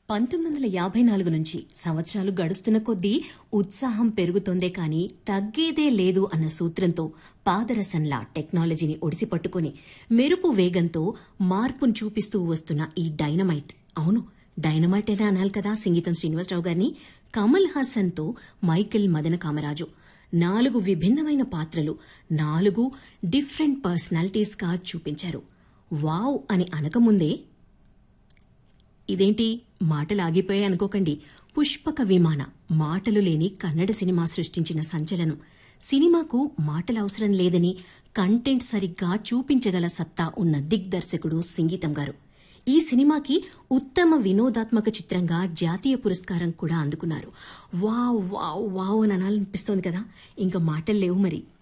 పంతొమ్మిది వందల యాభై నాలుగు నుంచి సంవత్సరాలు గడుస్తున్న కొద్దీ ఉత్సాహం పెరుగుతోందే కానీ తగ్గేదే లేదు అన్న సూత్రంతో పాదరసంలా టెక్నాలజీని ఒడిసిపట్టుకుని మెరుపు వేగంతో మార్పును చూపిస్తూ వస్తున్న ఈ డైనమైట్ అవును డైనమైట్ అనే అనాలి కదా సంగీతం శ్రీనివాసరావు గారిని కమల్ హాసన్తో మైకేల్ మదన కామరాజు నాలుగు విభిన్నమైన పాత్రలు నాలుగు డిఫరెంట్ పర్సనాలిటీస్గా చూపించారు వావ్ అని అనకముందే ఇదేంటి మాటలు ఆగిపోయాయి అనుకోకండి పుష్పక విమాన మాటలు లేని కన్నడ సినిమా సృష్టించిన సంచలనం సినిమాకు మాటలు అవసరం లేదని కంటెంట్ సరిగ్గా చూపించగల సత్తా ఉన్న దిగ్దర్శకుడు సంగీతం గారు ఈ సినిమాకి ఉత్తమ వినోదాత్మక చిత్రంగా జాతీయ పురస్కారం కూడా అందుకున్నారు వావ్ వావ్ వావ్ అని అనాలనిపిస్తోంది కదా ఇంకా మాటలు లేవు మరి